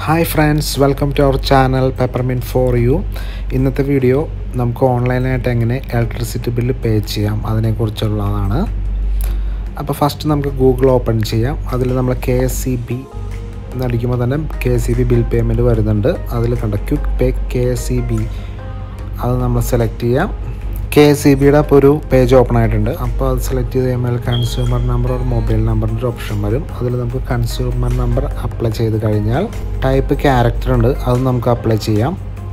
hi friends welcome to our channel peppermint for you ഇന്നത്തെ video നമുക്ക് ഓൺലൈനായിട്ട് എങ്ങനെ ഇലക്ട്രിസിറ്റി ബില്ല് പേ ചെയ്യാം അതിനെക്കുറിച്ചുള്ളതാണ് അപ്പോൾ ഫസ്റ്റ് നമുക്ക് ഗൂഗിൾ ഓപ്പൺ ചെയ്യാം അതിൽ നമ്മൾ കെ എസ് സി ബി എന്നടിക്കുമ്പോൾ തന്നെ K S C B bill payment വരുന്നുണ്ട് അതിൽ കണ്ട quick pay K S C B അത് നമ്മൾ സെലക്ട് ചെയ്യാം കെ എസ് സി ബിയുടെ അപ്പോൾ ഒരു പേജ് ഓപ്പൺ ആയിട്ടുണ്ട് അപ്പോൾ അത് സെലക്ട് ചെയ്ത് കഴിയുമ്പോൾ കൺസ്യൂമർ നമ്പർ ഒരു മൊബൈൽ നമ്പറിൻ്റെ ഒരു ഓപ്ഷൻ വരും അതിൽ നമുക്ക് കൺസ്യൂമർ നമ്പർ അപ്ലൈ ചെയ്ത് കഴിഞ്ഞാൽ ടൈപ്പ് ക്യാരക്ടർ ഉണ്ട് അത് നമുക്ക് അപ്ലൈ ചെയ്യാം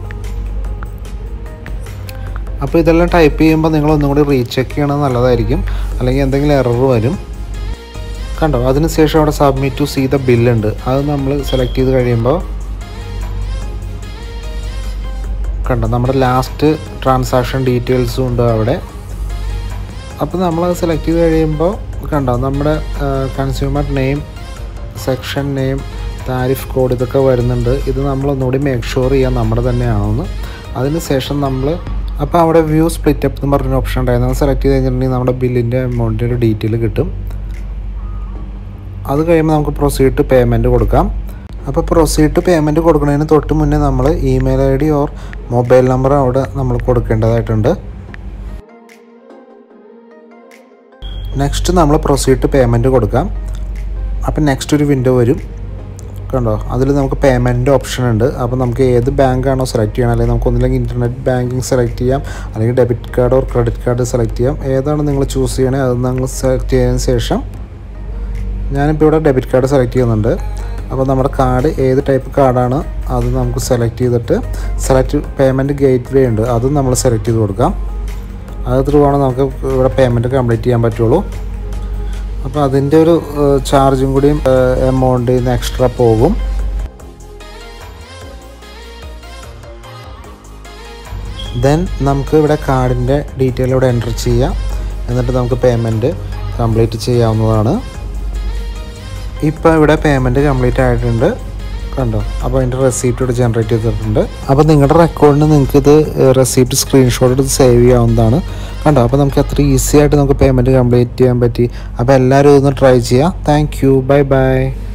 അപ്പോൾ ഇതെല്ലാം ടൈപ്പ് ചെയ്യുമ്പോൾ നിങ്ങൾ ഒന്നും കൂടി റീചെക്ക് ചെയ്യണത് നല്ലതായിരിക്കും അല്ലെങ്കിൽ എന്തെങ്കിലും എറർ വരും കണ്ടോ അതിനുശേഷം അവിടെ സബ്മിറ്റ് ടു സീ ദ ബില്ലുണ്ട് അത് നമ്മൾ സെലക്ട് ചെയ്ത് കഴിയുമ്പോൾ കണ്ടോ നമ്മുടെ ലാസ്റ്റ് ട്രാൻസാക്ഷൻ ഡീറ്റെയിൽസും ഉണ്ട് അവിടെ അപ്പോൾ നമ്മളത് സെലക്ട് ചെയ്ത് കഴിയുമ്പോൾ കണ്ടോ നമ്മുടെ consumer name section name tariff code ഇതൊക്കെ വരുന്നുണ്ട് ഇത് നമ്മൾ ഒന്നുകൂടി മേക്ക് ഷുവർ ചെയ്യാൻ നമ്മുടെ തന്നെയാണെന്ന് അതിന് ശേഷം നമ്മൾ അപ്പോൾ അവിടെ വ്യൂ സ്പ്ലിറ്റ് അപ്പ് എന്ന് പറഞ്ഞൊരു ഓപ്ഷൻ ഉണ്ടായിരുന്നു അത് സെലക്ട് ചെയ്ത് കഴിഞ്ഞിട്ടുണ്ടെങ്കിൽ നമ്മുടെ ബില്ലിൻ്റെ എമൗണ്ടിൻ്റെ ഒരു ഡീറ്റെയിൽ കിട്ടും അത് കഴിയുമ്പോൾ നമുക്ക് പ്രൊസീഡ് ടു പേയ്മെൻറ്റ് കൊടുക്കാം അപ്പോൾ പ്രൊസീഡ് ടു പേയ്മെൻറ്റ് കൊടുക്കുന്നതിന് തൊട്ട് മുന്നേ നമ്മൾ ഇമെയിൽ ഐ ഡി ഓർ മൊബൈൽ നമ്പർ അവിടെ നമ്മൾ കൊടുക്കേണ്ടതായിട്ടുണ്ട് നെക്സ്റ്റ് നമ്മൾ പ്രൊസീഡ് ടു പേയ്മെൻറ്റ് കൊടുക്കാം അപ്പോൾ നെക്സ്റ്റ് ഒരു വിൻഡോ വരും കണ്ടോ അതിൽ നമുക്ക് പേയ്മെൻറ്റ് ഓപ്ഷൻ ഉണ്ട് അപ്പോൾ നമുക്ക് ഏത് ബാങ്കാണോ സെലക്ട് ചെയ്യണം അല്ലെങ്കിൽ നമുക്ക് ഒന്നില്ലെങ്കിൽ ഇൻ്റർനെറ്റ് ബാങ്കിങ് സെലക്ട് ചെയ്യാം അല്ലെങ്കിൽ debit card or credit card select ചെയ്യാം ഏതാണ് നിങ്ങൾ ചൂസ് ചെയ്യണേ അത് നിങ്ങൾ സെലക്ട് ചെയ്തതിന് ശേഷം ഞാനിപ്പോൾ ഇവിടെ ഡെബിറ്റ് കാർഡ് സെലക്ട് ചെയ്യുന്നുണ്ട് അപ്പോൾ നമ്മുടെ കാർഡ് ഏത് ടൈപ്പ് കാർഡാണ് അത് നമുക്ക് സെലക്ട് ചെയ്തിട്ട് സെലക്ട് പേയ്മെൻറ്റ് ഗേറ്റ് വേ ഉണ്ട് അതും നമ്മൾ സെലക്ട് ചെയ്ത് കൊടുക്കാം അത് ത്രൂ ആണ് നമുക്ക് ഇവിടെ പേയ്മെൻറ്റ് കംപ്ലീറ്റ് ചെയ്യാൻ പറ്റുള്ളൂ അപ്പോൾ അതിൻ്റെ ഒരു ചാർജും കൂടിയും എമൗണ്ട് ഇന്ന് എക്സ്ട്രാ പോകും ദെൻ നമുക്ക് ഇവിടെ കാർഡിൻ്റെ ഡീറ്റെയിൽ ഇവിടെ എൻ്റർ ചെയ്യാം എന്നിട്ട് നമുക്ക് പേയ്മെൻറ്റ് കംപ്ലീറ്റ് ചെയ്യാവുന്നതാണ് ഇപ്പോൾ ഇവിടെ പേയ്മെൻറ്റ് കംപ്ലീറ്റ് ആയിട്ടുണ്ട് കണ്ടോ അപ്പോൾ അതിൻ്റെ റെസീപ്റ്റ് ഇവിടെ ജനറേറ്റ് ചെയ്തിട്ടുണ്ട് അപ്പോൾ നിങ്ങളുടെ റെക്കോർഡിന് നിങ്ങൾക്ക് ഇത് റെസീപ്റ്റ് സ്ക്രീൻഷോട്ട് എടുത്ത് സേവ് ചെയ്യാവുന്നതാണ് കണ്ടോ അപ്പോൾ നമുക്ക് അത്ര ഈസി ആയിട്ട് നമുക്ക് പേയ്മെൻറ്റ് കംപ്ലീറ്റ് ചെയ്യാൻ പറ്റി അപ്പോൾ എല്ലാവരും ഇതൊന്ന് ട്രൈ ചെയ്യാം താങ്ക് യു ബൈ ബൈ